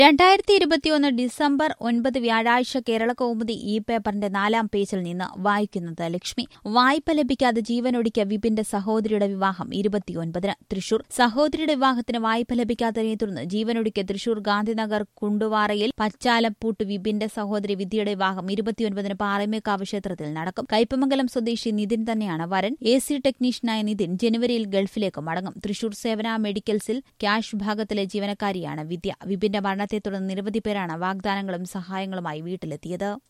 രണ്ടായിരത്തി ഇരുപത്തിയൊന്ന് ഡിസംബർ ഒൻപത് വ്യാഴാഴ്ച കേരള കൗമുദി ഇ പേപ്പറിന്റെ നാലാം പേജിൽ നിന്ന് വായിക്കുന്നത് ലക്ഷ്മി വായ്പ ലഭിക്കാതെ ജീവനൊടുക്കിയ വിപിന്റെ സഹോദരിയുടെ വിവാഹം ഇരുപത്തിയൊൻപതിന് തൃശൂർ സഹോദരിയുടെ വിവാഹത്തിന് വായ്പ ലഭിക്കാത്തതിനെ തുടർന്ന് ജീവനൊടുക്കിയ തൃശൂർ ഗാന്ധിനഗർ കുണ്ടുവാറയിൽ പച്ചാലപ്പൂട്ട് വിപിന്റെ സഹോദരി വിദ്യയുടെ വിവാഹം ഇരുപത്തിയൊൻപതിന് പാറമേക്കാവ് ക്ഷേത്രത്തിൽ നടക്കും കയ്പമംഗലം സ്വദേശി നിതിൻ തന്നെയാണ് വരൻ എ സി ടെക്നീഷ്യനായ നിതിൻ ജനുവരിയിൽ ഗൾഫിലേക്ക് മടങ്ങും തൃശൂർ സേവന മെഡിക്കൽസിൽ ക്യാഷ് വിഭാഗത്തിലെ ജീവനക്കാരിയാണ് വിദ്യ വിപിന്റെ മരണത്തെ തുടർന്ന് നിരവധി പേരാണ് വാഗ്ദാനങ്ങളും സഹായങ്ങളുമായി വീട്ടിലെത്തിയത്